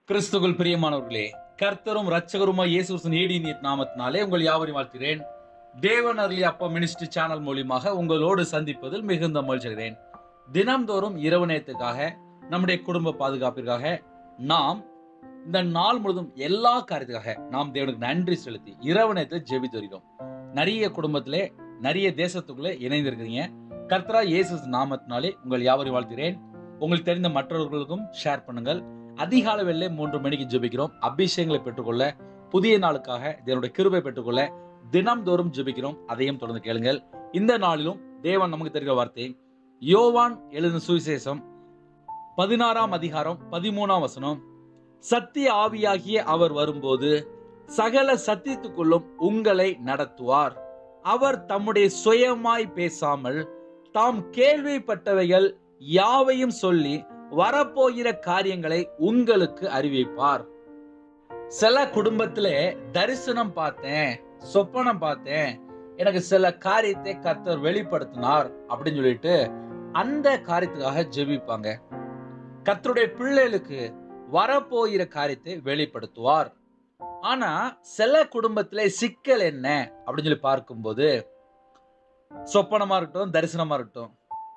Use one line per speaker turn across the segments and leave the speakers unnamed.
கிறிஸ்துக்குள் பிரியமானவர்களே கர்த்தரும் ரட்சகருமாய் இயேசு கிறிஸ்துவின் ஏடிய நாமத்தினாலே உங்கள் யாவரையும் வாழ்த்துகிறேன் தேவன் அருளி அப்பா மினிஸ்ட்ரி சேனல் மூலியமாக உங்களோடு சந்திப்பதில் மிகுந்த மகிழ்ச்சிகிறேன் தினம்தோறும் இரவு நேரத்துக்காக நம்முடைய குடும்ப பாதுகாப்பிற்காக நாம் இந்த நாள் முழுதும் எல்லா காரியத்துக்காக நாம் தேவனுக்கு நன்றி செலுத்தி இரவு நேரத்தில் ஜெபித்து வருகிறோம் நிறைய குடும்பத்திலே நிறைய தேசத்துக்குள்ளே இணைந்திருக்கிறீங்க கர்த்தரா இயேசு நாமத்தினாலே உங்கள் யாவரையும் வாழ்த்துகிறேன் உங்களுக்கு தெரிந்த மற்றவர்களுக்கும் ஷேர் பண்ணுங்கள் அதிகால வேளையிலே மூன்று மணிக்கு ஜெபிக்கிறோம் அபிஷேகங்களை பெற்றுக்கொள்ள புதிய நாளுக்காக தேவனுடைய கிருபை பெற்றுக்கொள்ள தினம்தோறும் ஜெபிக்கிறோம் அதையும் தொடர்ந்து கேளுங்கள் இந்த நாளிலும் தேவன் நமக்கு தெரிகிற வார்த்தை யோவான் எழுதின சுவிசேஷம் பதினாறாம் அதிகாரம் பதிமூணாம் வசனம் சத்திய ஆவியாகிய அவர் வரும்போது சகல சத்தியத்துக்குள்ளும் உங்களை நடத்துவார் அவர் தம்முடைய சுயமாய் பேசாமல் தாம் கேள்விப்பட்டவைகள் யாவையும் சொல்லி வரப்போகிற காரியங்களை உங்களுக்கு அறிவிப்பார் சில குடும்பத்திலே தரிசனம் பார்த்தேன் சொப்பனம் பார்த்தேன் எனக்கு சில காரியத்தை கர்த்தர் வெளிப்படுத்தினார் அப்படின்னு சொல்லிட்டு அந்த காரியத்துக்காக ஜெபிப்பாங்க கர்த்தருடைய பிள்ளைகளுக்கு வரப்போகிற காரியத்தை வெளிப்படுத்துவார் ஆனா சில குடும்பத்திலே சிக்கல் என்ன அப்படின்னு சொல்லி பார்க்கும்போது சொப்பனமா இருக்கட்டும் தரிசனமா இருக்கட்டும்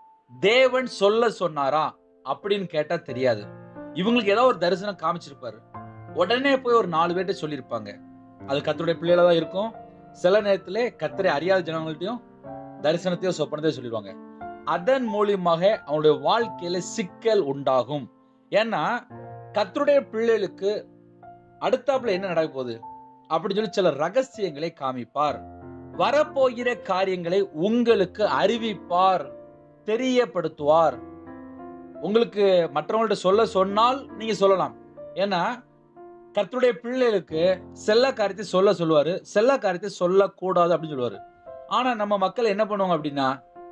தேவன் சொல்ல சொன்னாரா அப்படின்னு கேட்டா தெரியாது இவங்களுக்கு ஏதோ ஒரு தரிசனம் காமிச்சிருப்பாரு உடனே போய் ஒரு நாலு பேர்ட்ட சொல்லியிருப்பாங்க அது கத்தருடைய பிள்ளைகள தான் இருக்கும் சில நேரத்துல கத்தரை அறியாத ஜனங்கள்ட்டையும் தரிசனத்தையோ சொப்பனத்தையோ சொல்லிடுவாங்க அதன் மூலியமாக அவங்களுடைய வாழ்க்கையில சிக்கல் உண்டாகும் ஏன்னா கத்தருடைய பிள்ளைகளுக்கு அடுத்தாப்புல என்ன நடக்க போகுது அப்படின்னு சொல்லி சில ரகசியங்களை காமிப்பார் வரப்போகிற காரியங்களை உங்களுக்கு அறிவிப்பார் தெரியப்படுத்துவார் உங்களுக்கு மற்றவங்கள்ட்ட சொல்ல சொன்னால் நீங்க சொல்லலாம் ஏன்னா கர்த்தருடைய பிள்ளைகளுக்கு செல்ல காரியத்தை சொல்ல சொல்லுவாரு செல்ல காரியத்தை சொல்லக்கூடாது அப்படின்னு சொல்லுவாரு ஆனா நம்ம மக்கள் என்ன பண்ணுவாங்க அப்படின்னா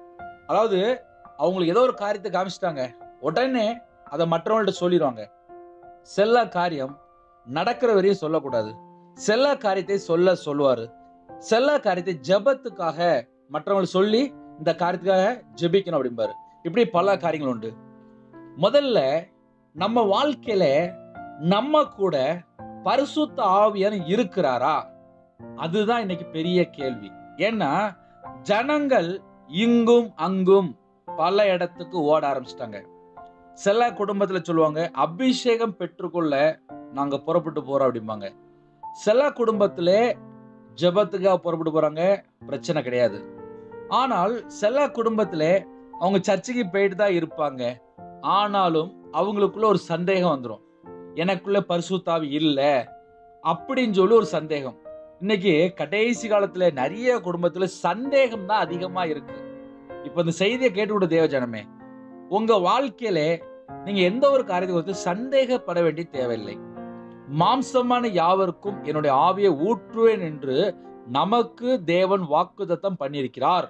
அதாவது அவங்களுக்கு ஏதோ ஒரு காரியத்தை காமிச்சிட்டாங்க உடனே அதை மற்றவங்கள்ட்ட சொல்லிடுவாங்க செல்ல காரியம் நடக்கிற வரையும் சொல்லக்கூடாது செல்ல காரியத்தை சொல்ல சொல்லுவாரு செல்ல காரியத்தை ஜெபத்துக்காக மற்றவங்களுக்கு சொல்லி இந்த காரியத்துக்காக ஜெபிக்கணும் அப்படிம்பாரு இப்படி பல காரியங்கள் உண்டு முதல்ல நம்ம வாழ்க்கையில நம்ம கூட பரிசுத்த ஆவியான இருக்கிறாரா அதுதான் இன்னைக்கு பெரிய கேள்வி ஏன்னா ஜனங்கள் இங்கும் அங்கும் பல இடத்துக்கு ஓட ஆரம்பிச்சிட்டாங்க சில குடும்பத்துல சொல்லுவாங்க அபிஷேகம் பெற்றுக்கொள்ள நாங்க புறப்பட்டு போறோம் அப்படிம்பாங்க சில குடும்பத்துல ஜெபத்துக்காக புறப்பட்டு போறாங்க பிரச்சனை கிடையாது ஆனால் சில குடும்பத்துல அவங்க சர்ச்சுக்கு போயிட்டு தான் இருப்பாங்க ஆனாலும் அவங்களுக்குள்ள ஒரு சந்தேகம் வந்துடும் எனக்குள்ள பரிசுத்தாவி இல்லை அப்படின்னு சொல்லி ஒரு சந்தேகம் இன்னைக்கு கடைசி காலத்துல நிறைய குடும்பத்துல சந்தேகம் தான் அதிகமா இருக்கு இப்ப இந்த செய்தியை கேட்டுவிட தேவஜனமே உங்க வாழ்க்கையில நீங்க எந்த ஒரு காரியத்தை குறித்து சந்தேகப்பட வேண்டிய தேவையில்லை மாம்சமான யாவருக்கும் என்னுடைய ஆவியை ஊற்றுவேன் என்று நமக்கு தேவன் வாக்குதத்தம் பண்ணியிருக்கிறார்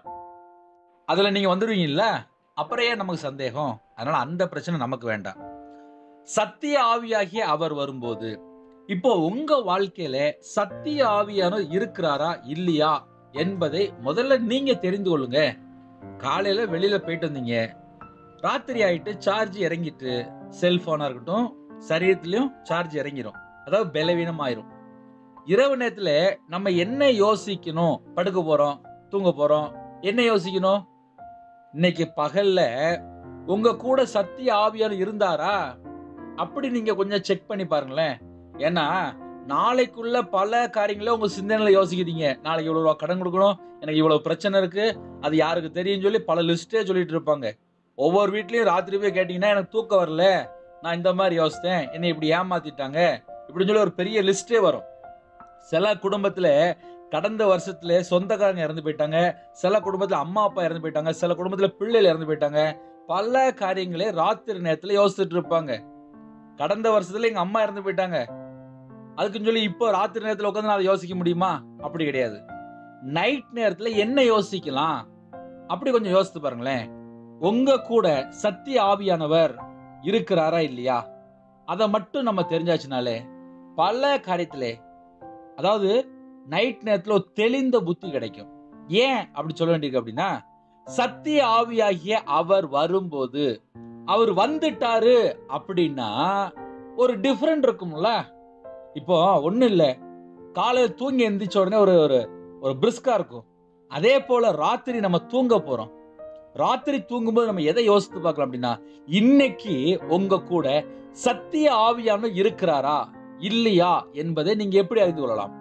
அதுல நீங்க வந்துடுவீங்கல்ல அப்புறம் ஏன் நமக்கு சந்தேகம் அதனால அந்த பிரச்சனை நமக்கு வேண்டாம் சத்திய ஆவியாகிய அவர் வரும்போது இப்போ உங்க வாழ்க்கையில சத்திய ஆவியான இருக்கிறாரா இல்லையா என்பதை முதல்ல நீங்க தெரிந்து கொள்ளுங்க காலையில வெளியில போயிட்டு வந்தீங்க ராத்திரி ஆயிட்டு சார்ஜ் இறங்கிட்டு செல்போனா இருக்கட்டும் சரீரத்திலயும் சார்ஜ் இறங்கிரும் அதாவது பலவீனம் ஆயிரும் இரவு நேரத்துல நம்ம என்ன யோசிக்கணும் படுக்க போறோம் தூங்க போறோம் என்ன யோசிக்கணும் இன்னைக்கு பகல்ல உங்க கூட சத்திய ஆவியார் இருந்தாரா அப்படி நீங்க கொஞ்சம் செக் பண்ணி பாருங்களேன் ஏன்னா நாளைக்குள்ள பல காரியங்களை உங்க சிந்தனையில யோசிக்கிறீங்க நாளைக்கு இவ்வளவு ரூபா கடன் கொடுக்கணும் எனக்கு இவ்வளவு பிரச்சனை இருக்கு அது யாருக்கு தெரியும் சொல்லி பல லிஸ்டே சொல்லிட்டு இருப்பாங்க ஒவ்வொரு வீட்லயும் ராத்திரி போய் கேட்டீங்கன்னா எனக்கு தூக்கம் வரல நான் இந்த மாதிரி யோசித்தேன் என்னை இப்படி ஏமாத்திட்டாங்க இப்படின்னு சொல்லி ஒரு பெரிய லிஸ்டே வரும் சில குடும்பத்துல கடந்த வருஷத்துல சொந்தக்காரங்க இறந்து போயிட்டாங்க சில குடும்பத்துல அம்மா அப்பா இறந்து போயிட்டாங்க சில குடும்பத்துல பிள்ளைகள் இறந்து போயிட்டாங்க பல காரியங்களே ராத்திரி நேரத்துல யோசிச்சுட்டு இருப்பாங்க கடந்த வருஷத்துல எங்க அம்மா இறந்து போயிட்டாங்க அதுக்குன்னு சொல்லி இப்போ ராத்திரி நேரத்துல உட்காந்து நான் அதை யோசிக்க முடியுமா அப்படி கிடையாது நைட் நேரத்துல என்ன யோசிக்கலாம் அப்படி கொஞ்சம் யோசித்து பாருங்களேன் உங்க கூட சத்திய ஆவியானவர் இருக்கிறாரா இல்லையா அதை மட்டும் நம்ம தெரிஞ்சாச்சுனாலே பல காரியத்திலே அதாவது நைட் நேரத்துல ஒரு தெளிந்த புத்தி கிடைக்கும் ஏன் அப்படி சொல்ல வேண்டியிருக்கு அப்படின்னா சத்திய ஆவியாகிய அவர் வரும்போது அவர் வந்துட்டாரு அப்படின்னா ஒரு டிஃப்ரெண்ட் இருக்கும்ல இப்போ ஒன்றும் இல்லை காலையில் தூங்கி எந்திரிச்ச உடனே ஒரு ஒரு ஒரு பிரிஸ்கா இருக்கும் அதே போல ராத்திரி நம்ம தூங்க போறோம் ராத்திரி தூங்கும்போது நம்ம எதை யோசித்து பார்க்கலாம் அப்படின்னா இன்னைக்கு உங்க கூட சத்திய ஆவியானவர் இருக்கிறாரா இல்லையா என்பதை நீங்க எப்படி அறிந்து கொள்ளலாம்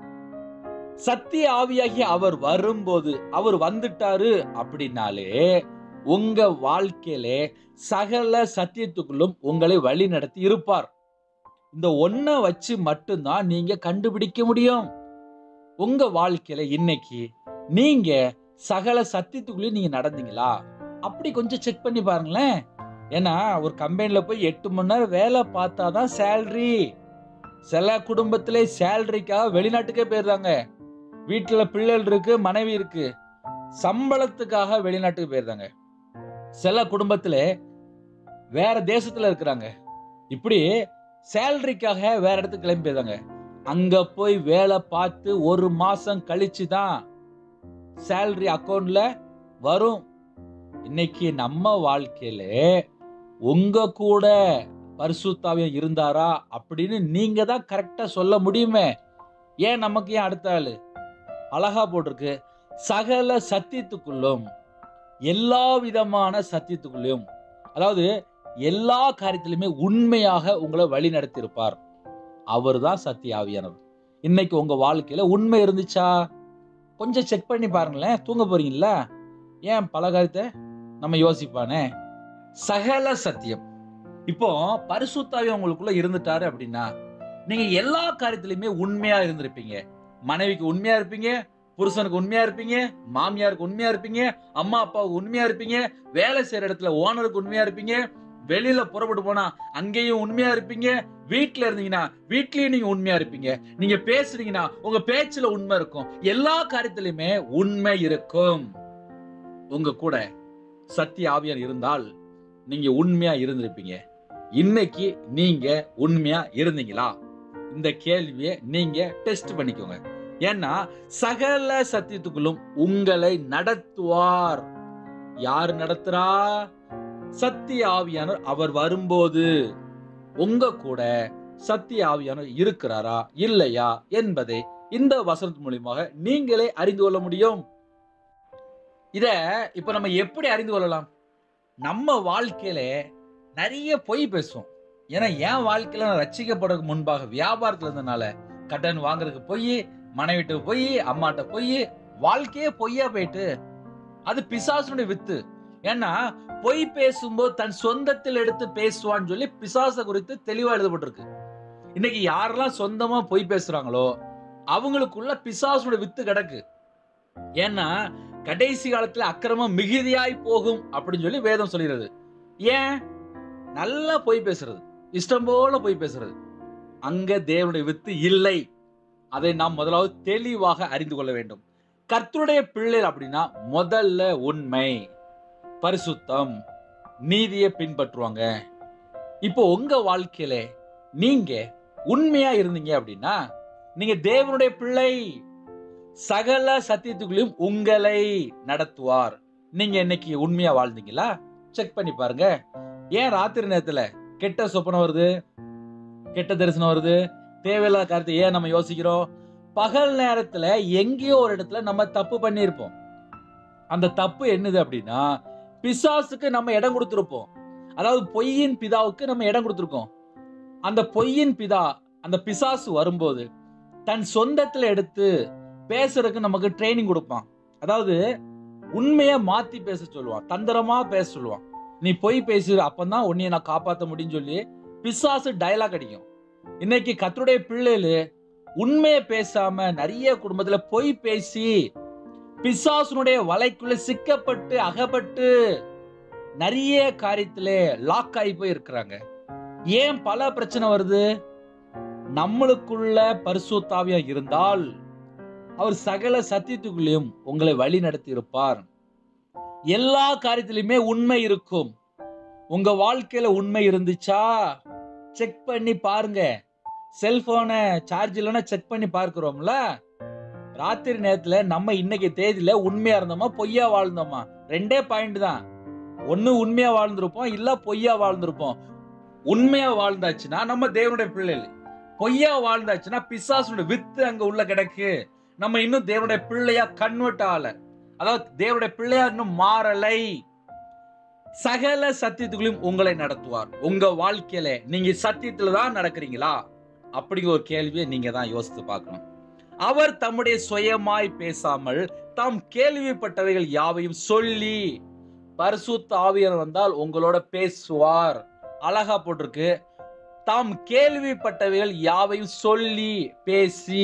சத்திய ஆவியாகி அவர் வரும்போது அவர் வந்துட்டாரு அப்படின்னாலே உங்க வாழ்க்கையில சகல சத்தியத்துக்குள்ளும் உங்களை வழி நடத்தி இருப்பார் இந்த ஒன்ன வச்சு மட்டும்தான் நீங்க கண்டுபிடிக்க முடியும் உங்க வாழ்க்கையில இன்னைக்கு நீங்க சகல சத்தியத்துக்குள்ளேயும் நீங்க நடந்தீங்களா அப்படி கொஞ்சம் செக் பண்ணி பாருங்களேன் ஏன்னா ஒரு கம்பெனில போய் எட்டு மணி நேரம் வேலை பார்த்தாதான் சேலரி சில குடும்பத்திலே சேலரிக்காக வெளிநாட்டுக்கே போயிருந்தாங்க வீட்டுல பிள்ளைகள் இருக்கு மனைவி இருக்கு சம்பளத்துக்காக வெளிநாட்டுக்கு போயிருந்தாங்க சில குடும்பத்துல வேற தேசத்துல இருக்கிறாங்க இப்படி சேலரிக்காக வேற இடத்துக்கு கிளம்பி போயிருந்தாங்க அங்க போய் வேலை பார்த்து ஒரு மாசம் கழிச்சு தான் சேலரி அக்கௌண்ட்ல வரும் இன்னைக்கு நம்ம வாழ்க்கையில உங்க கூட பரிசுத்தாவியம் இருந்தாரா அப்படின்னு நீங்க தான் கரெக்டா சொல்ல முடியுமே ஏன் நமக்கு ஏன் அடுத்த ஆளு அழகா போட்டிருக்கு சகல சத்தியத்துக்குள்ளும் எல்லா விதமான சத்தியத்துக்குள்ளேயும் அதாவது எல்லா காரியத்திலுமே உண்மையாக உங்களை வழி நடத்தியிருப்பார் அவர் தான் சத்திய ஆவியானவர் இன்னைக்கு உங்க வாழ்க்கையில உண்மை இருந்துச்சா கொஞ்சம் செக் பண்ணி பாருங்களேன் தூங்க போறீங்களா ஏன் பல காரியத்தை நம்ம யோசிப்பானே சகல சத்தியம் இப்போ பரிசுத்தாவி உங்களுக்குள்ள இருந்துட்டாரு அப்படின்னா நீங்க எல்லா காரியத்திலுமே உண்மையா இருந்திருப்பீங்க மனைவிக்கு உண்மையா இருப்பீங்க புருஷனுக்கு உண்மையா இருப்பீங்க மாமியாருக்கு உண்மையா இருப்பீங்க அம்மா அப்பாவுக்கு உண்மையா இருப்பீங்க வேலை செய்யற இடத்துல ஓனருக்கு உண்மையா இருப்பீங்க வெளியில புறப்பட்டு போனா அங்கேயும் உண்மையா இருப்பீங்க வீட்ல இருந்தீங்கன்னா வீட்லயும் நீங்க உண்மையா இருப்பீங்க நீங்க பேசுறீங்கன்னா உங்க பேச்சுல உண்மை இருக்கும் எல்லா காரியத்திலுமே உண்மை இருக்கும் உங்க கூட சத்திய ஆவியார் இருந்தால் நீங்க உண்மையா இருந்திருப்பீங்க இன்னைக்கு நீங்க உண்மையா இருந்தீங்களா இந்த கேள்வியை நீங்க டெஸ்ட் பண்ணிக்கோங்க ஏன்னா சகல சத்தியத்துக்குள்ளும் உங்களை நடத்துவார் யார் நடத்துறா சத்திய ஆவியானவர் அவர் வரும்போது உங்க கூட சத்திய ஆவியானவர் இருக்கிறாரா இல்லையா என்பதை இந்த வசனத்து மூலியமாக நீங்களே அறிந்து கொள்ள முடியும் இத இப்ப நம்ம எப்படி அறிந்து கொள்ளலாம் நம்ம வாழ்க்கையில நிறைய பொய் பேசுவோம் ஏன்னா என் வாழ்க்கையில நான் ரட்சிக்கப்படுறதுக்கு முன்பாக வியாபாரத்துல இருந்தனால கடன் வாங்குறதுக்கு போய் மனைவிட்டு போய் அம்மாட்ட போய் வாழ்க்கையே பொய்யா போயிட்டு அது பிசாசுனுடைய வித்து ஏன்னா பொய் பேசும்போது தன் சொந்தத்தில் எடுத்து பேசுவான்னு சொல்லி பிசாச குறித்து தெளிவா எழுதப்பட்டிருக்கு இன்னைக்கு யாரெல்லாம் சொந்தமா பொய் பேசுறாங்களோ அவங்களுக்குள்ள பிசாசுடைய வித்து கிடக்கு ஏன்னா கடைசி காலத்துல அக்கிரமம் மிகுதியாய் போகும் அப்படின்னு சொல்லி வேதம் சொல்கிறது ஏன் நல்லா பொய் பேசுறது இஷ்டம் போல பொய் பேசுறது அங்க தேவனுடைய வித்து இல்லை அதை நாம் முதலாவது தெளிவாக அறிந்து கொள்ள வேண்டும் கர்த்தருடைய பிள்ளைகள் அப்படின்னா முதல்ல உண்மை பரிசுத்தம் நீதியை பின்பற்றுவாங்க இப்போ உங்க வாழ்க்கையில நீங்க உண்மையா இருந்தீங்க அப்படின்னா நீங்க தேவனுடைய பிள்ளை சகல சத்தியத்துக்குள்ளேயும் உங்களை நடத்துவார் நீங்க இன்னைக்கு உண்மையா வாழ்ந்தீங்களா செக் பண்ணி பாருங்க ஏன் ராத்திரி நேரத்துல கெட்ட சொப்பனம் வருது கெட்ட தரிசனம் வருது தேவையில்லாத காரியத்தை ஏன் நம்ம யோசிக்கிறோம் பகல் நேரத்துல எங்கேயோ ஒரு இடத்துல நம்ம தப்பு பண்ணியிருப்போம் அந்த தப்பு என்னது அப்படின்னா பிசாசுக்கு நம்ம இடம் கொடுத்திருப்போம் அதாவது பொய்யின் பிதாவுக்கு நம்ம இடம் கொடுத்திருக்கோம் அந்த பொய்யின் பிதா அந்த பிசாசு வரும்போது தன் சொந்தத்துல எடுத்து பேசுறதுக்கு நமக்கு ட்ரைனிங் கொடுப்பான் அதாவது உண்மையை மாத்தி பேச சொல்லுவான் தந்திரமா பேச சொல்லுவான் நீ பொய் பேசு அப்பதான் உன்னைய நான் காப்பாத்த முடியும்னு சொல்லி பிசாசு டயலாக் அடிக்கும் இன்னைக்கு கத்தருடைய பிள்ளைகளு உண்மையை பேசாம நிறைய குடும்பத்துல பொய் பேசி பிசாசுனுடைய வலைக்குள்ள சிக்கப்பட்டு அகப்பட்டு நிறைய காரியத்திலே லாக் ஆகி போய் இருக்கிறாங்க ஏன் பல பிரச்சனை வருது நம்மளுக்குள்ள பரிசுத்தாவியா இருந்தால் அவர் சகல சத்தியத்துக்குள்ளேயும் உங்களை வழி நடத்தி இருப்பார் எல்லா காரியத்திலுமே உண்மை இருக்கும் உங்க வாழ்க்கையில உண்மை இருந்துச்சா செக் பண்ணி பாருங்க செல்போனை சார்ஜ் இல்லைன்னா செக் பண்ணி பார்க்கிறோம்ல ராத்திரி நேரத்துல நம்ம இன்னைக்கு தேதியில உண்மையா இருந்தோமா பொய்யா வாழ்ந்தோமா ரெண்டே பாயிண்ட் தான் ஒண்ணு உண்மையா வாழ்ந்திருப்போம் இல்ல பொய்யா வாழ்ந்திருப்போம் உண்மையா வாழ்ந்தாச்சுன்னா நம்ம தேவனுடைய பிள்ளைகள் பொய்யா வாழ்ந்தாச்சுன்னா பிசாசுடைய வித்து அங்க உள்ள கிடக்கு நம்ம இன்னும் தேவனுடைய பிள்ளையா கன்வெர்ட் ஆகல அதாவது தேவனுடைய பிள்ளையா இன்னும் மாறலை சகல சத்தியத்துக்குள்ளும் உங்களை நடத்துவார் உங்க வாழ்க்கையில நீங்க சத்தியத்துல தான் நடக்கிறீங்களா அப்படிங்கிற ஒரு கேள்வியை நீங்க தான் யோசித்து பார்க்கணும் அவர் தம்முடைய சுயமாய் பேசாமல் தாம் கேள்விப்பட்டவைகள் யாவையும் சொல்லி பரிசுத்த ஆவியர் வந்தால் உங்களோட பேசுவார் அழகா போட்டிருக்கு தாம் கேள்விப்பட்டவைகள் யாவையும் சொல்லி பேசி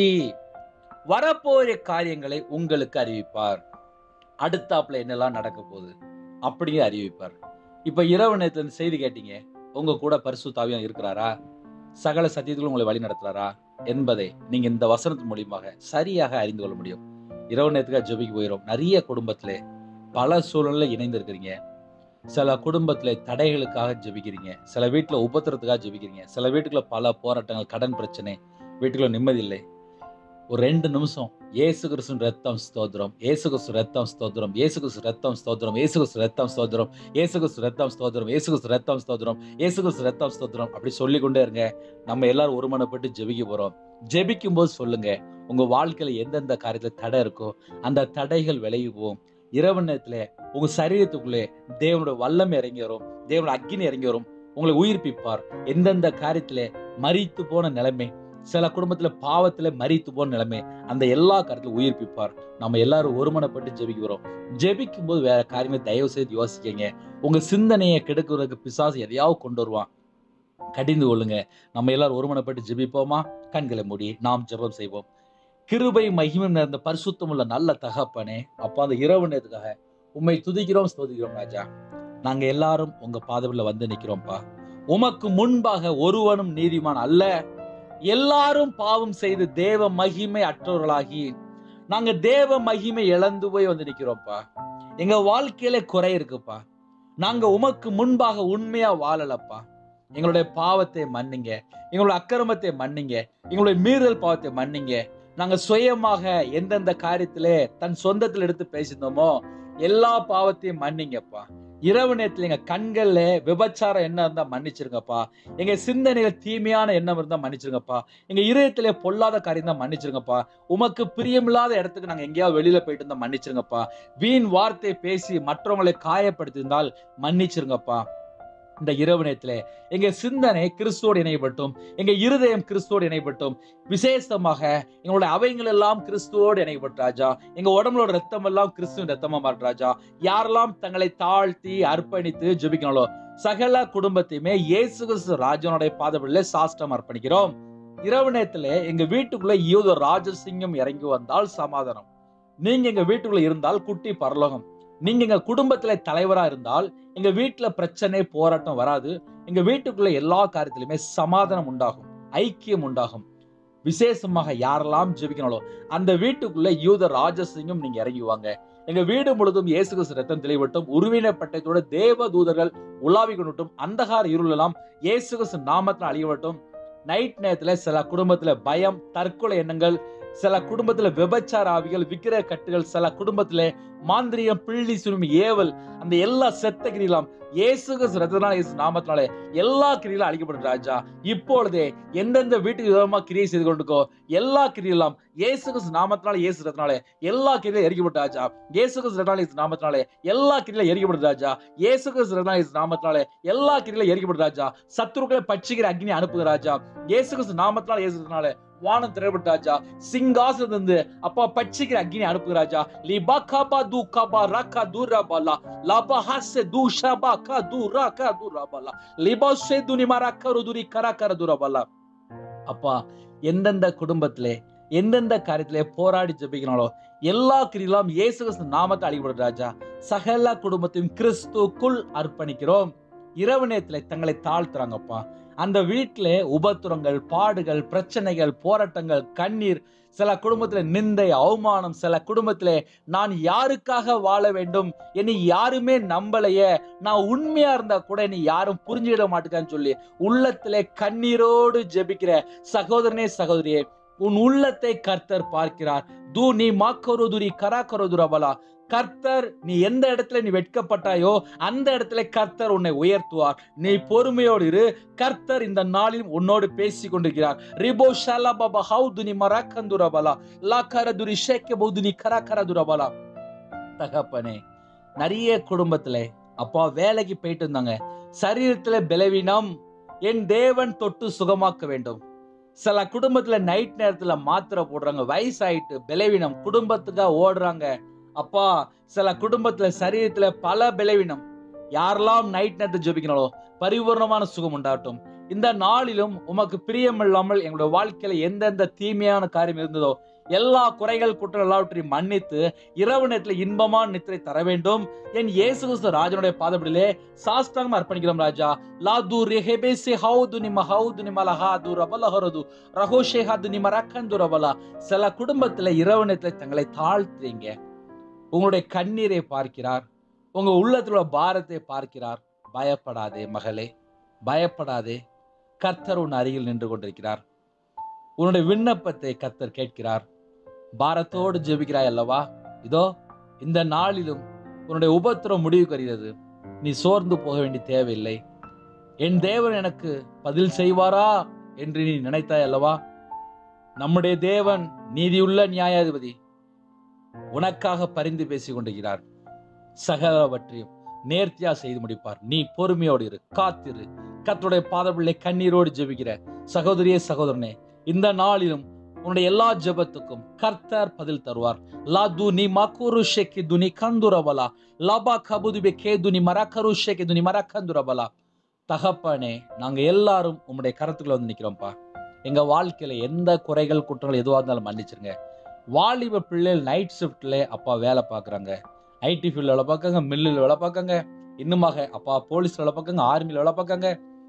வரப்போகிற காரியங்களை உங்களுக்கு அறிவிப்பார் அடுத்தாப்புல என்னெல்லாம் நடக்க போகுது அப்படியே அறிவிப்பார் இப்ப இரவு நேரத்துல இந்த செய்தி கேட்டீங்க உங்க கூட பரிசுத்தாவியம் இருக்கிறாரா சகல சத்தியத்திலும் உங்களை வழி நடத்துறாரா என்பதை நீங்க இந்த வசனத்தின் மூலியமாக சரியாக அறிந்து கொள்ள முடியும் இரவு நேரத்துக்காக ஜெபிக்க போயிடும் நிறைய குடும்பத்திலே பல சூழ்நிலை இணைந்து இருக்கிறீங்க சில குடும்பத்துல தடைகளுக்காக ஜெபிக்கிறீங்க சில வீட்டுல உபத்திரத்துக்காக ஜெபிக்கிறீங்க சில வீட்டுக்குள்ள பல போராட்டங்கள் கடன் பிரச்சனை வீட்டுக்குள்ள நிம்மதி இல்லை ஒரு ரெண்டு நிமிஷம் ஏசு கிறிஸ்து ரத்தம் ஸ்தோத்திரம் ஏசு கிறிஸ்து ரத்தம் ஸ்தோத்திரம் ஏசு கிறிஸ்து ரத்தம் ஸ்தோத்திரம் ஏசு கிறிஸ்து ரத்தம் ஸ்தோத்திரம் ஏசு கிறிஸ்து ரத்தம் ஸ்தோத்திரம் ஏசு கிறிஸ்து ரத்தம் ஸ்தோத்திரம் ஏசு கிறிஸ்து ரத்தம் ஸ்தோத்திரம் அப்படி சொல்லிக்கொண்டே இருங்க நம்ம எல்லாரும் ஒருமனப்பட்டு ஜெபிக்க போறோம் ஜெபிக்கும் போது சொல்லுங்க உங்க வாழ்க்கையில எந்தெந்த காரியத்துல தடை இருக்கோ அந்த தடைகள் விலகி போகும் இரவு நேரத்துல உங்க சரீரத்துக்குள்ளே தேவனோட வல்லம் இறங்கி வரும் தேவனோட அக்கினி இறங்கி வரும் உங்களை உயிர்ப்பிப்பார் எந்தெந்த காரியத்துல மரித்து போன நிலைமை சில குடும்பத்துல பாவத்துல மரித்து போன நிலைமை அந்த எல்லா காரியத்திலும் உயிர்ப்பிப்பார் நம்ம எல்லாரும் ஒருமனப்பட்டு ஜெபிக்கிறோம் ஜெபிக்கும் போது வேற காரியமே தயவு செய்து யோசிக்கங்க உங்க சிந்தனையை கெடுக்கிறதுக்கு பிசாசு எதையாவது கொண்டு வருவான் கடிந்து கொள்ளுங்க நம்ம எல்லாரும் ஒருமனப்பட்டு ஜெபிப்போமா கண்களை மூடி நாம் ஜெபம் செய்வோம் கிருபை மகிமை நிறைந்த பரிசுத்தம் உள்ள நல்ல தகப்பனே அப்பா அந்த இரவு நேரத்துக்காக உம்மை துதிக்கிறோம் ஸ்தோதிக்கிறோம் ராஜா நாங்க எல்லாரும் உங்க பாதவில் வந்து நிக்கிறோம்ப்பா உமக்கு முன்பாக ஒருவனும் நீதிமான் அல்ல எல்லாரும் பாவம் செய்து தேவ மகிமை அற்றவர்களாகி நாங்க தேவ மகிமை இழந்து போய் வந்து நிக்கிறோம்ப்பா எங்க வாழ்க்கையில குறை இருக்குப்பா நாங்க உமக்கு முன்பாக உண்மையா வாழலப்பா எங்களுடைய பாவத்தை மன்னிங்க எங்களுடைய அக்கிரமத்தை மன்னிங்க எங்களுடைய மீறுதல் பாவத்தை மன்னிங்க நாங்க சுயமாக எந்தெந்த காரியத்திலே தன் சொந்தத்தில் எடுத்து பேசியிருந்தோமோ எல்லா பாவத்தையும் மன்னிங்கப்பா இரவு நேரத்துல எங்க கண்கள்ல விபச்சாரம் என்ன இருந்தா மன்னிச்சிருங்கப்பா எங்க சிந்தனையில தீமையான எண்ணம் இருந்தா மன்னிச்சிருங்கப்பா எங்க இதயத்திலே பொல்லாத காரியம் தான் மன்னிச்சிருங்கப்பா உமக்கு பிரியமில்லாத இடத்துக்கு நாங்க எங்கேயாவது வெளியில போயிட்டு இருந்தா மன்னிச்சிருங்கப்பா வீண் வார்த்தை பேசி மற்றவங்களை காயப்படுத்தியிருந்தால் மன்னிச்சிருங்கப்பா இந்த இரவு நேரத்துல எங்க சிந்தனை கிறிஸ்துவோடு இணையப்பட்டும் எங்க இருதயம் கிறிஸ்துவோடு இணையப்பட்டும் விசேஷமாக எங்களுடைய அவைகள் எல்லாம் கிறிஸ்துவோடு இணையப்பட்ட ராஜா எங்க உடம்புலோட ரத்தம் எல்லாம் கிறிஸ்துவின் ரத்தமா மாற்ற ராஜா யாரெல்லாம் தங்களை தாழ்த்தி அர்ப்பணித்து ஜெபிக்கணாலோ சகல குடும்பத்தையுமே இயேசு கிறிஸ்து ராஜனுடைய பாதப்படியில சாஷ்டம் அர்ப்பணிக்கிறோம் இரவு நேரத்துல எங்க வீட்டுக்குள்ள யூத ராஜசிங்கம் இறங்கி வந்தால் சமாதானம் நீங்க எங்க வீட்டுக்குள்ள இருந்தால் குட்டி பரலோகம் நீங்க எங்க குடும்பத்துல தலைவரா இருந்தால் எங்க வீட்டுல பிரச்சனை போராட்டம் வராது எங்க வீட்டுக்குள்ள எல்லா காரியத்திலுமே சமாதானம் உண்டாகும் ஐக்கியம் உண்டாகும் விசேஷமாக யாரெல்லாம் ஜெபிக்கணாலோ அந்த வீட்டுக்குள்ள யூத ராஜசிங்கம் நீங்க இறங்குவாங்க எங்க வீடு முழுதும் இயேசு கிறிஸ்து ரத்தம் தெளிவட்டும் உருவினப்பட்டதோட தேவ தூதர்கள் உலாவி கொண்டுட்டும் அந்தகார இருள் எல்லாம் இயேசு கிறிஸ்து நாமத்தில் அழியவட்டும் நைட் நேரத்துல சில குடும்பத்துல பயம் தற்கொலை எண்ணங்கள் சில குடும்பத்துல விபச்சார ஆவிகள் விக்கிர கட்டுகள் சில குடும்பத்துல மாந்திரியம் பிள்ளி சுருமி ஏவல் அந்த எல்லா செத்த கிரிலாம் இயேசு கிறிஸ்து ரத்தத்தினால இயேசு நாமத்தினாலே எல்லா கிரியிலும் அழிக்கப்படும் ராஜா இப்பொழுதே எந்தெந்த வீட்டுக்கு விதமா கிரியை செய்து கொண்டுக்கோ எல்லா கிரியெல்லாம் இயேசு கிறிஸ்து நாமத்தினால இயேசு ரத்தனாலே எல்லா கிரியிலும் எரிக்கப்பட்ட ராஜா இயேசு கிறிஸ்து ரத்தனால இயேசு நாமத்தினாலே எல்லா கிரியிலும் எரிக்கப்படும் ராஜா இயேசு கிறிஸ்து ரத்தனால இயேசு நாமத்தினாலே எல்லா கிரியிலும் எரிக்கப்படும் ராஜா சத்துருக்களை பட்சிக்கிற அக்னி அனுப்புகிற ராஜா இயேசு கிறிஸ்து நாமத்தினால இயேசு ரத்தனாலே வானம் திரைப்பட்ட ராஜா சிங்காசனத்திலிருந்து அப்பா பட்சிக்கிற அக்னி அனுப்புகிற ராஜா லிபா காபா தூ காபா ரக்கா தூரா பாலா லாபா ஹாசே தூ ஷபா கா தூ ரா கா தூ ரா பாலா லிபா சே துனி மாரா கரு துரி கரா கர தூரா பாலா அப்பா எந்தெந்த குடும்பத்திலே எந்தெந்த காரியத்திலே போராடி ஜெபிக்கிறாங்களோ எல்லா கிரியிலும் இயேசு கிறிஸ்து நாமத்தை அழிக்கப்படும் ராஜா சகல குடும்பத்தையும் கிறிஸ்துக்குள் அர்ப்பணிக்கிறோம் இரவு நேரத்துல தங்களை தாழ்த்துறாங்கப்பா அந்த வீட்டில உபத்திரங்கள் பாடுகள் பிரச்சனைகள் போராட்டங்கள் கண்ணீர் சில குடும்பத்துல நிந்தை அவமானம் சில குடும்பத்துல நான் யாருக்காக வாழ வேண்டும் என்னை யாருமே நம்பலையே நான் உண்மையா இருந்தா கூட என்னை யாரும் புரிஞ்சுக்கிட மாட்டேங்கான்னு சொல்லி உள்ளத்திலே கண்ணீரோடு ஜெபிக்கிற சகோதரனே சகோதரியே உன் உள்ளத்தை கர்த்தர் பார்க்கிறார் தூ நீ மாக்கருதுரி கராக்கருதுரபலா கர்த்தர் நீ எந்த இடத்துல நீ வெட்கப்பட்டாயோ அந்த இடத்துல கர்த்தர் உன்னை உயர்த்துவார் நீ பொறுமையோடு இரு கர்த்தர் இந்த நாளில் உன்னோடு பேசி கொண்டிருக்கிறார் ரிபோ ஷாலா பாபா ஹவுதுனி மராக்கந்துரபலா லா கரதுரி ஷேக்க பௌதுனி கராக்கரதுரபலா தகப்பனே நிறைய குடும்பத்துல அப்பா வேலைக்கு போயிட்டு இருந்தாங்க சரீரத்துல பலவீனம் என் தேவன் தொட்டு சுகமாக்க வேண்டும் சில குடும்பத்துல நைட் நேரத்துல மாத்திரை போடுறாங்க வயசாயிட்டு பலவீனம் குடும்பத்துக்காக ஓடுறாங்க அப்பா சில குடும்பத்துல சரீரத்துல பல பலவீனம் யாரெல்லாம் நைட் நேரத்தை ஜெபிக்கிறாளோ பரிபூர்ணமான சுகம் உண்டாகட்டும் இந்த நாளிலும் உமக்கு பிரியமில்லாமல் எங்களுடைய வாழ்க்கையில எந்தெந்த தீமையான காரியம் இருந்ததோ எல்லா குறைகள் குற்றம் எல்லாவற்றையும் மன்னித்து இரவு நேரத்தில் இன்பமான நித்திரை தர வேண்டும் என் இயேசு கிறிஸ்து ராஜனுடைய பாதப்படியிலே சாஸ்தாங்கம் அர்ப்பணிக்கிறோம் ராஜா லாது ரெஹெபேசி ஹவுது நிம ஹவுது நிம லஹாது ரபல ஹரது ரஹோஷே ஹது நிம ரக்கந்து ரபலா சில குடும்பத்துல இரவு நேரத்தில் தங்களை தாழ்த்துறீங்க உங்களுடைய கண்ணீரை பார்க்கிறார் உங்க உள்ளத்துல உள்ள பாரத்தை பார்க்கிறார் பயப்படாதே மகளே பயப்படாதே கர்த்தர் உன் அருகில் நின்று கொண்டிருக்கிறார் உன்னுடைய விண்ணப்பத்தை கர்த்தர் கேட்கிறார் பாரத்தோடு ஜெபிக்கிறாய் அல்லவா இதோ இந்த நாளிலும் உன்னுடைய உபத்திரம் முடிவு கருகிறது நீ சோர்ந்து போக வேண்டிய தேவையில்லை என் தேவன் எனக்கு பதில் செய்வாரா என்று நீ நினைத்தாய் அல்லவா நம்முடைய தேவன் நீதியுள்ள நியாயாதிபதி உனக்காக பரிந்து பேசிக் கொண்டிருக்கிறார் சகலவற்றையும் நேர்த்தியா செய்து முடிப்பார் நீ பொறுமையோடு இரு காத்திரு கர்த்தருடைய பாதபிள்ளை கண்ணீரோடு ஜெபிக்கிற சகோதரியே சகோதரனே இந்த நாளிலும் உன்னுடைய எல்லா ஜெபத்துக்கும் கர்த்தர் பதில் தருவார் லாது நீ மக்குரு ஷெக்கி துனி கந்துரபலா லபா கபுதுபே கே துனி மரக்கரு ஷெக்கி துனி மரக்கந்துரபலா தகப்பனே நாங்க எல்லாரும் உம்முடைய கரத்துக்குள்ள வந்து நிக்கிறோம்ப்பா எங்க வாழ்க்கையில எந்த குறைகள் குற்றங்கள் எதுவாக இருந்தாலும் மன்னிச்சிருங்க வாலிப பிள்ளைகள் நைட் ஷிஃப்ட்ல அப்பா வேலை பார்க்குறாங்க ஐடி ஃபீல்டில் வேலை பார்க்காங்க மில்லில் வேலை பார்க்காங்க இன்னுமாக அப்பா போலீஸ் வேலை பார்க்காங்க ஆர்மியில் வேலை பார்க்காங்க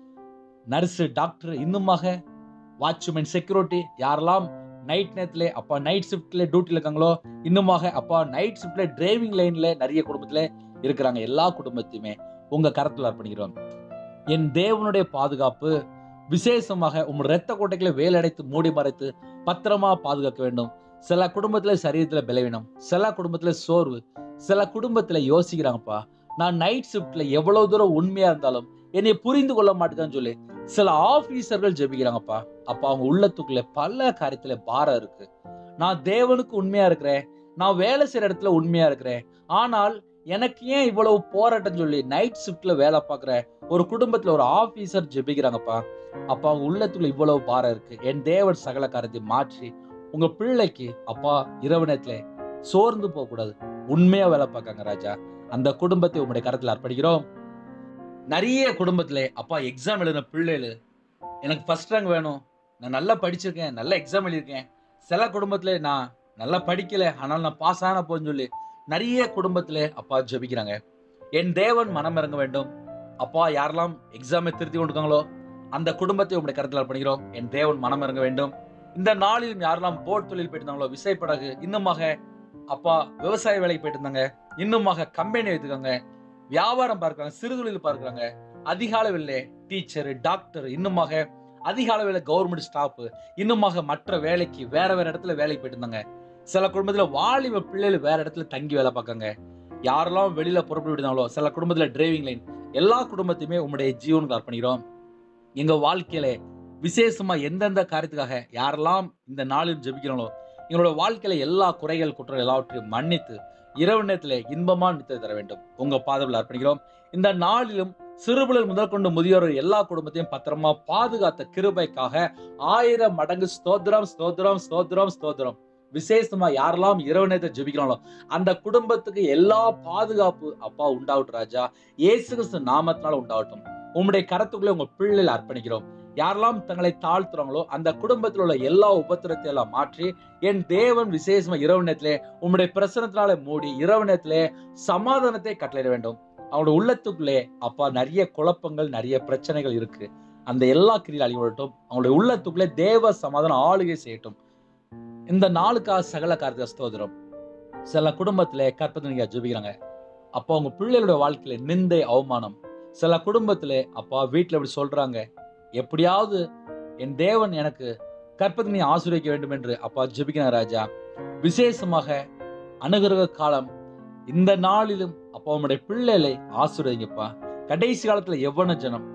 நர்ஸு டாக்டர் இன்னுமாக வாட்ச்மேன் செக்யூரிட்டி யாரெல்லாம் நைட் நேரத்தில் அப்பா நைட் ஷிஃப்ட்ல டியூட்டியில் இருக்காங்களோ இன்னுமாக அப்பா நைட் ஷிஃப்ட்ல டிரைவிங் லைன்ல நிறைய குடும்பத்துல இருக்கிறாங்க எல்லா குடும்பத்தையுமே உங்க கரத்தில் அர்ப்பணிக்கிறோம் என் தேவனுடைய பாதுகாப்பு விசேஷமாக உங்கள் இரத்த கோட்டைகளை வேலடைத்து மூடி மறைத்து பத்திரமா பாதுகாக்க வேண்டும் சில குடும்பத்துல சரீரத்துல பலவீனம் சில குடும்பத்துல சோர்வு சில குடும்பத்துல யோசிக்கிறாங்கப்பா நான் நைட் ஷிஃப்ட்ல எவ்வளவு தூரம் உண்மையா இருந்தாலும் என்னை புரிந்து கொள்ள மாட்டேங்கன்னு சொல்லி சில ஆபீசர்கள் ஜெபிக்கிறாங்கப்பா அப்ப அவங்க உள்ளத்துக்குள்ள பல காரியத்துல பாரம் இருக்கு நான் தேவனுக்கு உண்மையா இருக்கிறேன் நான் வேலை செய்யற இடத்துல உண்மையா இருக்கிறேன் ஆனால் எனக்கு ஏன் இவ்வளவு போராட்டம் சொல்லி நைட் ஷிஃப்ட்ல வேலை பார்க்குற ஒரு குடும்பத்துல ஒரு ஆபீசர் ஜெபிக்கிறாங்கப்பா அப்ப அவங்க உள்ளத்துக்குள்ள இவ்வளவு பாரம் இருக்கு என் தேவன் சகல காரியத்தை மாற்றி உங்க பிள்ளைக்கு அப்பா இரவு நேரத்துல சோர்ந்து போக கூடாது உண்மையா வேலை பார்க்காங்க ராஜா அந்த குடும்பத்தை உங்களுடைய கரத்துல அர்ப்பணிக்கிறோம் நிறைய குடும்பத்துல அப்பா எக்ஸாம் எழுதின பிள்ளைகள் எனக்கு ஃபர்ஸ்ட் ரேங்க் வேணும் நான் நல்லா படிச்சிருக்கேன் நல்ல எக்ஸாம் எழுதியிருக்கேன் சில குடும்பத்துல நான் நல்லா படிக்கல ஆனால் நான் பாஸ் ஆன போன்னு சொல்லி நிறைய குடும்பத்துல அப்பா ஜெபிக்கிறாங்க என் தேவன் மனம் இறங்க வேண்டும் அப்பா யாரெல்லாம் எக்ஸாமை திருத்தி கொண்டிருக்காங்களோ அந்த குடும்பத்தை உங்களுடைய கருத்தில் அர்ப்பணிக்கிறோம் என் தேவன் மனம் இறங்க வேண்டும் இந்த நாளிலும் யாரெல்லாம் போட் தொழில் போயிட்டு இருந்தாங்களோ விசைப்படகு இன்னுமாக அப்பா விவசாய வேலைக்கு போயிட்டு இருந்தாங்க இன்னுமாக கம்பெனி வைத்துக்காங்க வியாபாரம் பார்க்கறாங்க சிறு தொழில் பார்க்கறாங்க அதிக அளவில் டீச்சர் டாக்டர் இன்னுமாக அதிக அளவில் கவர்மெண்ட் ஸ்டாஃப் இன்னுமாக மற்ற வேலைக்கு வேற வேற இடத்துல வேலைக்கு போயிட்டு இருந்தாங்க சில குடும்பத்துல வாலிப பிள்ளைகள் வேற இடத்துல தங்கி வேலை பார்க்காங்க யாரெல்லாம் வெளியில புறப்பட்டு விடுதாங்களோ சில குடும்பத்துல டிரைவிங் லைன் எல்லா குடும்பத்தையுமே உங்களுடைய ஜீவனுக்கு அர்ப்பணிக்கிறோம் எங்க வாழ்க்கையில விசேஷமா எந்தெந்த காரியத்துக்காக யாரெல்லாம் இந்த நாளில் ஜெபிக்கிறாங்களோ எங்களோட வாழ்க்கையில எல்லா குறைகள் குற்றம் எல்லாவற்றையும் மன்னித்து இரவு நேரத்துல இன்பமா நித்திரை தர வேண்டும் உங்க பாதவில் அர்ப்பணிக்கிறோம் இந்த நாளிலும் சிறுபிள்ளர் முதல் கொண்டு முதியோர் எல்லா குடும்பத்தையும் பத்திரமா பாதுகாத்த கிருபைக்காக ஆயிரம் மடங்கு ஸ்தோத்திரம் ஸ்தோத்திரம் ஸ்தோத்திரம் ஸ்தோத்திரம் விசேஷமா யாரெல்லாம் இரவு நேரத்தை ஜெபிக்கிறாங்களோ அந்த குடும்பத்துக்கு எல்லா பாதுகாப்பு அப்பா உண்டாகட்டும் ராஜா இயேசு கிறிஸ்து நாமத்தினால உண்டாகட்டும் உம்முடைய கரத்துக்குள்ளே உங்க பிள்ளைகளை அர்ப்பணிக்கிறோம் யாரெல்லாம் தங்களை தாழ்த்துறாங்களோ அந்த குடும்பத்தில் உள்ள எல்லா உபத்திரத்தை எல்லாம் மாற்றி என் தேவன் விசேஷமா இரவு நேரத்திலே உம்முடைய பிரசனத்தினால மூடி இரவு நேரத்திலே சமாதானத்தை கட்டளையிட வேண்டும் அவங்களோட உள்ளத்துக்குள்ளே அப்பா நிறைய குழப்பங்கள் நிறைய பிரச்சனைகள் இருக்கு அந்த எல்லா கிரியில் அழிவிடட்டும் அவங்களுடைய உள்ளத்துக்குள்ளே தேவ சமாதானம் ஆளுகை செய்யட்டும் இந்த நாளுக்காக சகல காரியத்தை ஸ்தோதிரம் சில குடும்பத்துல கற்பனை நீங்க ஜெபிக்கிறாங்க அப்போ அவங்க பிள்ளைகளுடைய வாழ்க்கையில நிந்தை அவமானம் சில குடும்பத்துல அப்பா வீட்டுல இப்படி சொல்றாங்க எப்படியாவது என் தேவன் எனக்கு கற்பத்தை நீ ஆசீர்வதிக்க வேண்டும் என்று அப்பா ஜெபிக்கிறேன் ராஜா விசேஷமாக அனுகிரக காலம் இந்த நாளிலும் அப்பா உம்முடைய பிள்ளைகளை ஆசீர்வதிங்கப்பா கடைசி காலத்துல எவ்வளவு ஜனம்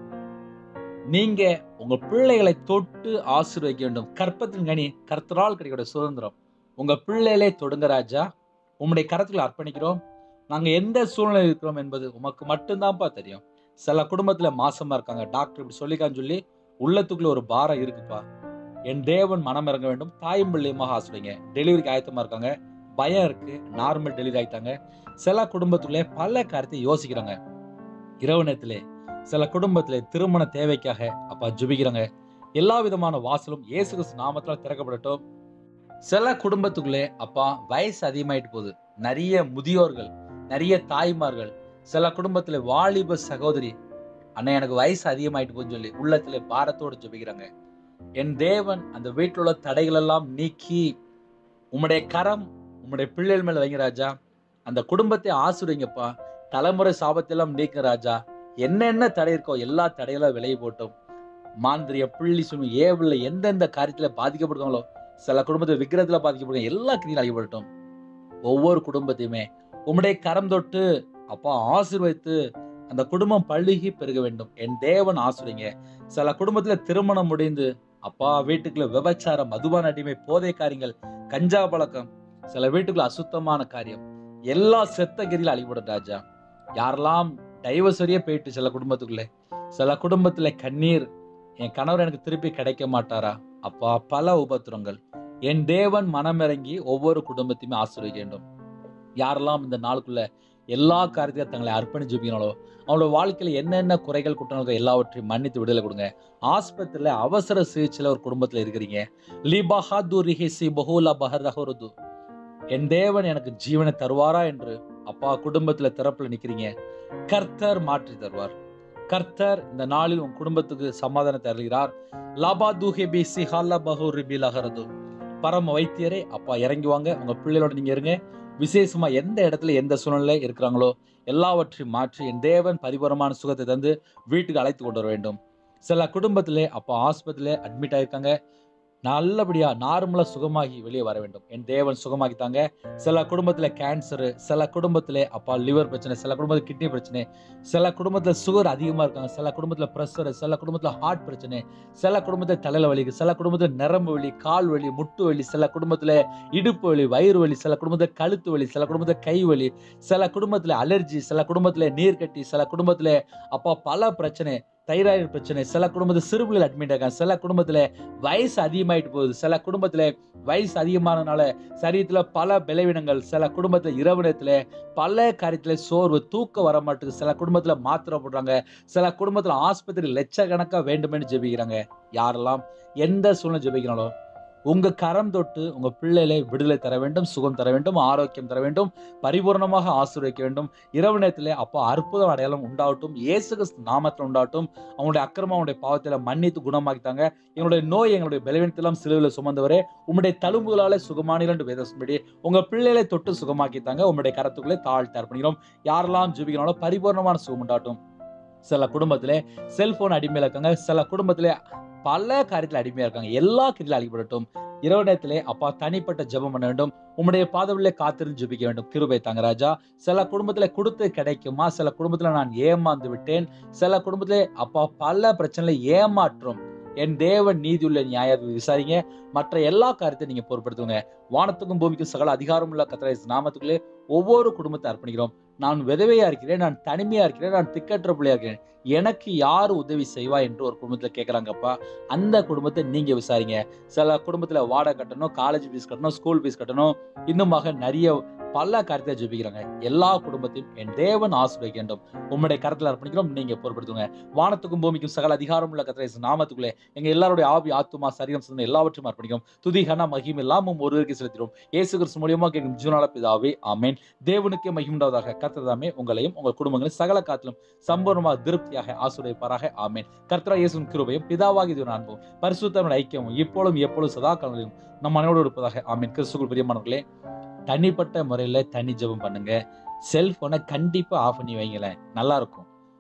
நீங்க உங்க பிள்ளைகளை தொட்டு ஆசீர்வதிக்க வேண்டும் கற்பத்தின் கனி கர்த்தரால் கிடைக்கிற சுதந்திரம் உங்க பிள்ளைகளே தொடுங்க ராஜா உம்முடைய கரத்துல அர்ப்பணிக்கிறோம் நாங்க எந்த சூழ்நிலை இருக்கிறோம் என்பது உமக்கு மட்டும்தான்ப்பா தெரியும் சில குடும்பத்துல மாசமா இருக்காங்க டாக்டர் இப்படி சொல்லிக்கான்னு சொல்லி உள்ளத்துக்குள்ள ஒரு பாரம் இருக்குப்பா என் தேவன் மனம் இறங்க வேண்டும் தாயும் பிள்ளையுமாக ஆசிரியங்க டெலிவரிக்கு ஆயத்தமா இருக்காங்க பயம் இருக்கு நார்மல் டெலிவரி ஆயிட்டாங்க சில குடும்பத்துக்குள்ளே பல காரியத்தை யோசிக்கிறாங்க இரவு நேரத்திலே சில குடும்பத்திலே திருமண தேவைக்காக அப்பா ஜெபிக்கிறாங்க எல்லா விதமான வாசலும் இயேசு கிறிஸ்து நாமத்தால் திறக்கப்படட்டும் சில குடும்பத்துக்குள்ளே அப்பா வயசு அதிகமாயிட்டு போகுது நிறைய முதியோர்கள் நிறைய தாய்மார்கள் சில குடும்பத்துல வாலிப சகோதரி அண்ணா எனக்கு வயசு அதிகமாயிட்டு போகுதுன்னு சொல்லி உள்ளத்துல பாரத்தோடு ஜெபிக்கிறாங்க என் தேவன் அந்த வீட்டில் உள்ள தடைகள் எல்லாம் நீக்கி உம்முடைய கரம் உம்முடைய பிள்ளைகள் மேல வைங்க ராஜா அந்த குடும்பத்தை ஆசிரியங்கப்பா தலைமுறை சாபத்தெல்லாம் நீக்க ராஜா என்னென்ன தடை இருக்கோ எல்லா தடையெல்லாம் விலகி போட்டோம் மாந்திரிய புள்ளி சுமி ஏவில்ல எந்தெந்த காரியத்துல பாதிக்கப்படுறாங்களோ சில குடும்பத்தை விக்கிரத்துல பாதிக்கப்படுங்க எல்லா கிரியும் அழிபடட்டும் ஒவ்வொரு குடும்பத்தையுமே உம்முடைய கரம் தொட்டு அப்பா ஆசீர்வதித்து அந்த குடும்பம் பழுகி பெருக வேண்டும் என் தேவன் ஆசிரியங்க சில குடும்பத்துல திருமணம் முடிந்து அப்பா வீட்டுக்குள்ள விபச்சாரம் மதுபான அடிமை போதை காரியங்கள் கஞ்சா பழக்கம் சில வீட்டுக்குள்ள அசுத்தமான காரியம் எல்லா செத்த கிரியில அழிபடும் ராஜா யாரெல்லாம் டைவர்ஸ் வரையே போயிட்டு சில குடும்பத்துக்குள்ளே சில குடும்பத்துல கண்ணீர் என் கணவர் எனக்கு திருப்பி கிடைக்க மாட்டாரா அப்பா பல உபத்திரங்கள் என் தேவன் மனமிறங்கி ஒவ்வொரு குடும்பத்தையுமே ஆசீர்வதிக்க வேண்டும் யாரெல்லாம் இந்த நாளுக்குள்ள எல்லா காரியத்தையும் தங்களை அர்ப்பணிச்சு ஜெபிக்கிறாங்களோ அவங்களோட வாழ்க்கையில என்னென்ன குறைகள் குற்றங்கள் எல்லாவற்றையும் மன்னித்து விடுதலை கொடுங்க ஆஸ்பத்திரியில அவசர சிகிச்சையில ஒரு குடும்பத்துல இருக்கிறீங்க லிபஹாது ரிஹிசி பஹூலா பஹர் ரஹருது என் தேவன் எனக்கு ஜீவனை தருவாரா என்று அப்பா குடும்பத்துல திறப்புல நிக்கிறீங்க கர்த்தர் மாற்றி தருவார் கர்த்தர் இந்த நாளில் உன் குடும்பத்துக்கு சமாதானத்தை அருள்கிறார் லாபா தூஹே பி சிஹாலா பஹூ ரிபி லஹரது பரம வைத்தியரே அப்பா இறங்கி வாங்க உங்க பிள்ளைகளோட நீங்க இருங்க விசேஷமா எந்த இடத்துல எந்த சூழ்நிலை இருக்கிறாங்களோ எல்லாவற்றையும் மாற்றி என் தேவன் பரிபூரமான சுகத்தை தந்து வீட்டுக்கு அழைத்து கொண்டு வர வேண்டும் சில குடும்பத்திலே அப்பா ஆஸ்பத்திரியிலே அட்மிட் ஆயிருக்காங்க நல்லபடியா நார்மலா சுகமாகி வெளியே வர வேண்டும் என் தேவன் சுகமாக்கித்தாங்க சில குடும்பத்துல கேன்சரு சில குடும்பத்திலே அப்பா லிவர் பிரச்சனை சில குடும்பத்துல கிட்னி பிரச்சனை சில குடும்பத்துல சுகர் அதிகமா இருக்காங்க சில குடும்பத்துல ப்ரெஷர் சில குடும்பத்துல ஹார்ட் பிரச்சனை சில குடும்பத்துல தலையில வலி சில குடும்பத்துல நரம்பு வலி கால் வலி முட்டு வலி சில குடும்பத்துல இடுப்பு வலி வயிறு வலி சில குடும்பத்துல கழுத்து வலி சில குடும்பத்துல கை வலி சில குடும்பத்துல அலர்ஜி சில குடும்பத்துல நீர்க்கட்டி சில குடும்பத்துல அப்பா பல பிரச்சனை தைராய்டு பிரச்சனை சில குடும்பத்துல சிறுபிள்ளைகள் அட்மிட் ஆகாங்க சில குடும்பத்துல வயசு அதிகமாயிட்டு போகுது சில குடும்பத்துல வயசு அதிகமானனால சரீரத்துல பல பலவீனங்கள் சில குடும்பத்துல இரவு நேரத்துல பல காரியத்துல சோர்வு தூக்கம் வர மாட்டேங்குது சில குடும்பத்துல மாத்திரை போடுறாங்க சில குடும்பத்துல ஆஸ்பத்திரி லட்சக்கணக்கா வேண்டுமென்று ஜெபிக்கிறாங்க யாரெல்லாம் எந்த சூழ்நிலை ஜெபிக்கிறாங்களோ உங்க கரம் தொட்டு உங்க பிள்ளைகளை விடுதலை தர வேண்டும் சுகம் தர வேண்டும் ஆரோக்கியம் தர வேண்டும் பரிபூர்ணமாக ஆசீர்வதிக்க வேண்டும் இரவு நேரத்திலே அப்போ அற்புத அடையாளம் உண்டாகட்டும் இயேசு கிறிஸ்து நாமத்தில் உண்டாகட்டும் அவங்களுடைய அக்கிரமம் அவங்களுடைய பாவத்தில மன்னித்து குணமாக்கித்தாங்க எங்களுடைய நோய் எங்களுடைய பலவீனத்தெல்லாம் சிலுவையில் சுமந்தவரே உம்முடைய தழும்புகளாலே சுகமானிகள் என்று வேதம்படி உங்க பிள்ளைகளை தொட்டு சுகமாக்கித்தாங்க உம்முடைய கரத்துக்குள்ளே தாழ்த்தி அர்ப்பணிக்கிறோம் யாரெல்லாம் ஜெபிக்கிறாங்களோ பரிபூர்ணமான சுகம் உண்டாகட்டும் சில குடும்பத்திலே செல்போன் அடிமையில இருக்காங்க சில குடும்பத்திலே பல காரியத்தில் அடிமையா இருக்காங்க எல்லா கிரியிலும் அழிபடட்டும் இரவு நேரத்திலே அப்பா தனிப்பட்ட ஜெபம் பண்ண வேண்டும் உம்முடைய பாதவிலே காத்திருந்து ஜெபிக்க வேண்டும் கிருபை தாங்க ராஜா சில குடும்பத்துல கொடுத்து கிடைக்குமா சில குடும்பத்துல நான் ஏமாந்து விட்டேன் சில குடும்பத்திலே அப்பா பல பிரச்சனைகளை ஏமாற்றும் என் தேவன் நீதியுள்ள நியாயத்தை விசாரிங்க மற்ற எல்லா காரியத்தையும் நீங்க பொறுப்படுத்துங்க வானத்துக்கும் பூமிக்கும் சகல அதிகாரம் உள்ள கத்திரை நாமத்துக்குள்ளே ஒவ்வொரு குடும்பத்தை அர்ப்பணிக்கிறோம் நான் விதவையா இருக்கிறேன் நான் தனிமையா இருக்கிறேன் நான் திக்கற்ற பிள்ளையா இருக்கிறேன் எனக்கு யார் உதவி செய்வா என்று ஒரு குடும்பத்துல கேட்கறாங்கப்பா அந்த குடும்பத்தை நீங்க விசாரிங்க சில குடும்பத்துல வாடகை கட்டணும் காலேஜ் ஃபீஸ் கட்டணும் ஸ்கூல் ஃபீஸ் கட்டணும் இன்னுமாக நிறைய பல காரியத்தை ஜெபிக்கிறாங்க எல்லா குடும்பத்தையும் என் தேவன் ஆசிர்வதிக்க வேண்டும் உம்முடைய கரத்தில் அர்ப்பணிக்கிறோம் நீங்க பொறுப்படுத்துங்க வானத்துக்கும் பூமிக்கும் சகல அதிகாரம் உள்ள கத்திரை நாமத்துக்குள்ளே எங்க எல்லாருடைய ஆவி ஆத்துமா சரீரம் சிந்தனை எல்லாவற்றையும் அர்ப்பணிக்கும் துதி கன மகிம் எல்லாமும் ஒருவருக்கு செலுத்திடும் இயேசு கிறிஸ்து மூலியமா கேட்கும் ஜீவனால பிதாவே ஆமேன் தேவனுக்கே மகிமுண்டாவதாக கர்த்ததாமே உங்களையும் உங்கள் குடும்பங்களையும் சகல காத்திலும் சம்பூர்ணமாக திருப்தியாக ஆசுரைப்பாராக ஆமேன் கர்த்தரா இயேசுவின் கிருபையும் பிதாவாகி தேவன் அன்பும் பரிசுத்தமிழ் ஐக்கியமும் இப்பொழுதும் எப்பொழுதும் சதா காலங்களிலும் நம் மனையோடு இருப்பதாக ஆமீன் கிறிஸ்துக்குள் பிரியமானவர்களே தனிப்பட்ட முறையில் தனி ஜெபம் பண்ணுங்க செல்போனை கண்டிப்பா ஆஃப் பண்ணி வைங்களேன் நல்லா இருக்கும்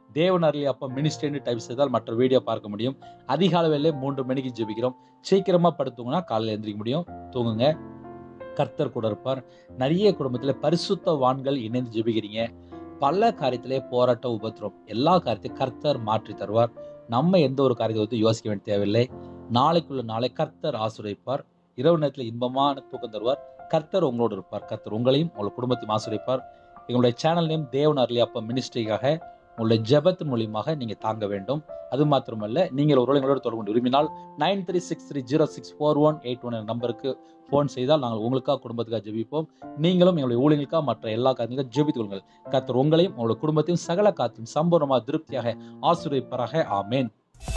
தேவன் அருளி அப்போ மினிஸ்ட்ரின்னு டைப் செய்தால் மற்ற வீடியோ பார்க்க முடியும் அதிகாலை வேலையே மூன்று மணிக்கு ஜெபிக்கிறோம் சீக்கிரமாக படுத்துங்கன்னா காலையில் எந்திரிக்க முடியும் தூங்குங்க கர்த்தர் கூட இருப்பார் நிறைய குடும்பத்தில் பரிசுத்த வான்கள் இணைந்து ஜெபிக்கிறீங்க பல காரியத்திலே போராட்டம் உபத்திரம் எல்லா காரியத்தையும் கர்த்தர் மாற்றி தருவார் நம்ம எந்த ஒரு காரியத்தை வந்து யோசிக்க வேண்டிய தேவையில்லை நாளைக்குள்ள நாளை கர்த்தர் ஆசிரியப்பார் இரவு நேரத்தில் இன்பமான தூக்கம் தருவார் கர்த்தர் உங்களோடு இருப்பார் கர்த்தர் உங்களையும் உங்கள் குடும்பத்தையும் ஆசிரியப்பார் எங்களுடைய சேனல் நேம் தேவன் அருளி அப்பா மினிஸ்ட்ரிக்காக உங்களுடைய ஜெபத்தின் மூலியமாக நீங்கள் தாங்க வேண்டும் அது மாத்திரமல்ல நீங்கள் ஒரு எங்களோடு தொடர்பு கொண்டு விரும்பினால் nine three six three zero six four one eight one நம்பருக்கு ஃபோன் செய்தால் நாங்கள் உங்களுக்காக குடும்பத்துக்காக ஜெபிப்போம் நீங்களும் எங்களுடைய ஊழியர்களுக்காக மற்ற எல்லா காரியங்களுக்கும் ஜெபித்துக் கொள்ளுங்கள் கர்த்தர் உங்களையும் உங்களுடைய குடும்பத்தையும் சகல காத்தையும் சம்பூர்ணமாக திருப்தியாக ஆசீர்வதிப்பாராக ஆமேன்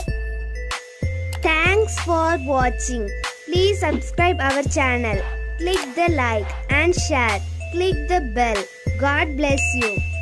Thanks for watching. Please subscribe our channel. Click the like and share. Click the bell. God bless you.